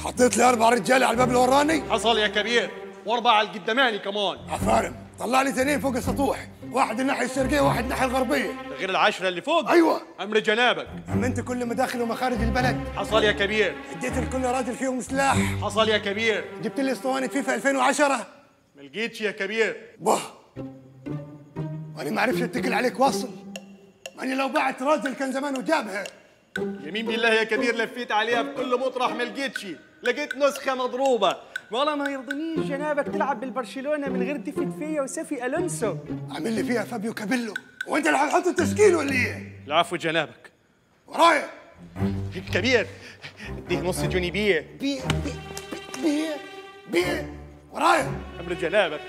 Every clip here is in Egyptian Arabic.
حطيت لي اربع رجال على الباب الوراني حصل يا كبير واربعه على القداماني كمان عفارم طلع لي اثنين فوق السطوح واحد الناحيه الشرقيه وواحد الناحيه الغربيه ده غير العشره اللي فوق ايوه امر جنابك اما انت كل مداخل ومخارج البلد حصل يا كبير اديت لكل راجل فيهم سلاح حصل يا كبير جبت لي اسطوانه فيفا 2010 ما لقيتش يا كبير باه وانا ما عرفش اتكل عليك واصل ماني لو بعت راجل كان زمانه جابها يمين بالله يا كبير لفيت عليها بكل مطرح ما لقيتش لقيت نسخه مضروبه والله ما يرضنيش جنابك تلعب بالبرشلونه من غير ديفيد فيا وسافي الونسو عامل لي فيها فابيو كابيلو وانت اللي هتحط التشكيل ولا ايه؟ العفو جنابك ورايا كبير اديه نص جوني بيه بيه بيه بيه بيه ورايا امر جنابك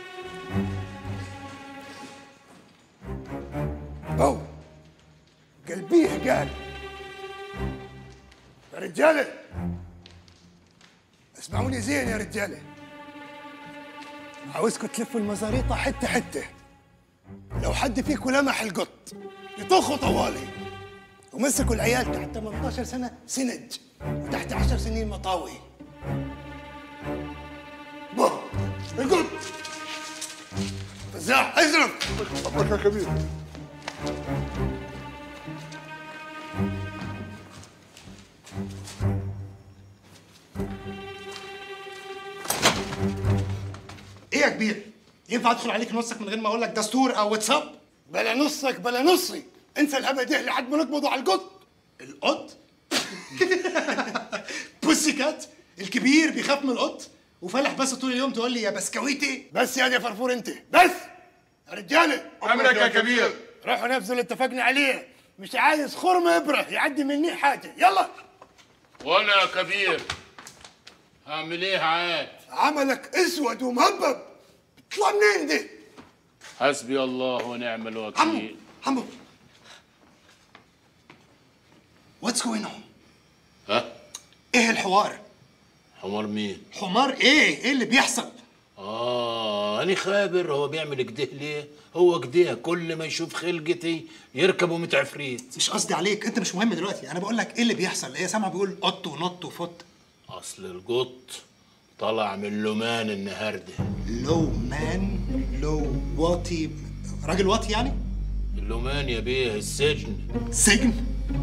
بو قلبيه قال يا رجاله اسمعوني زين يا رجاله عاوزكم تلفوا المزاريطة حتة حتة لو حد فيكم لمح القط يطخوا طوالي ومسكوا العيال تحت 18 سنة سنج وتحت 10 سنين مطاوي بو القط فزاع ازرق أمرك يا كبير ايه يا كبير؟ ينفع ادخل عليك نصك من غير ما اقول لك دستور او واتساب؟ بلا نصك بلا نصي انسى الهبه ده لحد ما نقبضوا على القط القط؟ بوسي كات الكبير بيخاف من القط وفالح بس طول اليوم تقول لي يا بسكويتي بس يا دي فرفور انت بس يا رجاله أمرك يا كبير روحوا نفذوا اللي اتفقنا عليه مش عايز خرم ابره يعدي مني حاجه يلا وانا يا كبير هعمل ايه عاد عملك اسود ومهبب اطلع منين دي حسبي الله ونعم عمو الوكيل عمو واتس جوين اون؟ ها ايه الحوار؟ حمار مين حمار ايه؟ ايه اللي بيحصل؟ اه انا خابر هو بيعمل كده ليه هو كده كل ما يشوف خلقتي يركبوا متعفريت مش قصدي عليك انت مش مهم دلوقتي انا بقول لك ايه اللي بيحصل؟ ايه سامع بيقول قط ونط وفط اصل القط طلع من لمان النهارده لو مان لو واطي راجل واطي يعني؟ اللومان يا بيه السجن سجن؟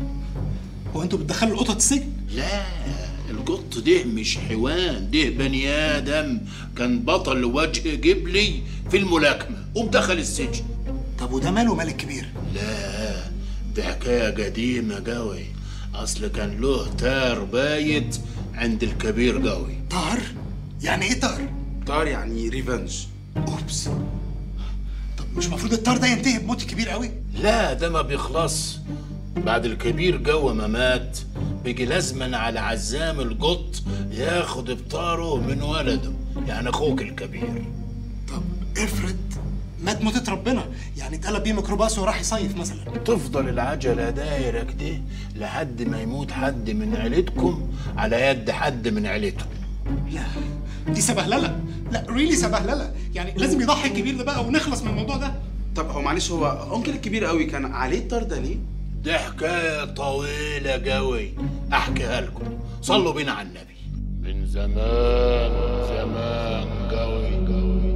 هو انتوا بتدخلوا القطط السجن؟ لا القط ده مش حيوان ده بني ادم كان بطل وجه جبلي في الملاكمه ودخل السجن طب وده ماله مال الكبير؟ لا دي حكايه قديمه قوي اصل كان له تار بايت عند الكبير قوي طار؟ يعني ايه طار؟ طار يعني ريفنج اوبس طب مش المفروض الطار ده ينتهي بموت كبير قوي؟ لا ده ما بيخلص بعد الكبير قوي ما مات بيجي لازما على عزام القط ياخد بطاره من ولده يعني اخوك الكبير طب افرض مات موتة ربنا يعني اتقلب بيه ميكروباص وراح يصيف مثلا تفضل العجلة دايرة كده لحد ما يموت حد من عيلتكم على يد حد من عيلتهم لا دي سبهلله لا ريلي سبهلله يعني لازم يضحي الكبير ده بقى ونخلص من الموضوع ده طب هو معلش هو انكل الكبير قوي كان عليه الطار ده ليه؟ دي حكاية طويلة قوي أحكيها لكم صلوا بينا على النبي من زمان زمان قوي قوي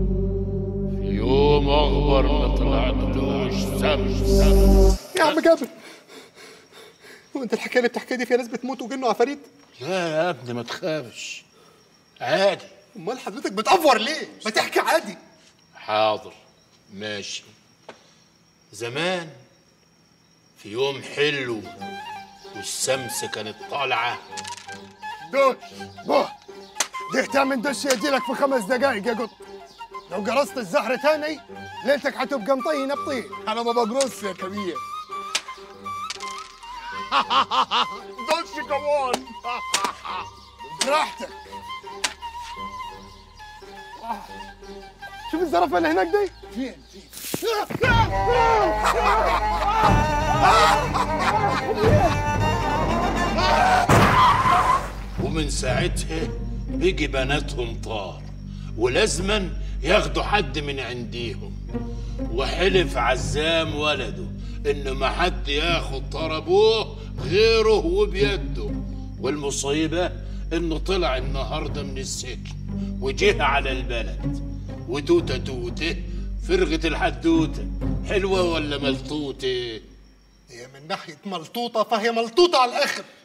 في يوم أخبر ما طلعتلوش شمس يا عم جابر هو انت الحكايه اللي بتحكيها دي فيها ناس بتموت وجن وعفاريت لا يا ابني ما تخافش عادي امال حضرتك بتأفور ليه ما تحكي عادي حاضر ماشي زمان في يوم حلو والشمس كانت طالعة دوش بوه ده تعمل دش يجيلك في خمس دقايق يا قط لو قرصت الزهرة تاني ليلتك حتبقى مطينة بطين أنا ما بقرص يا كبير دولش كمان براحتك شوف الزرافة اللي هناك دي فين فين ومن ساعتها بيجي بناتهم طار ولازما ياخدوا حد من عنديهم وحلف عزام ولده ان ما حد ياخد طار ابوه غيره وبيده والمصيبه انه طلع النهارده من السجن وجه على البلد وتوته توته فرغة الحدوته حلوه ولا ملطوته هي من ناحيه ملطوطه فهي ملطوطه على الاخر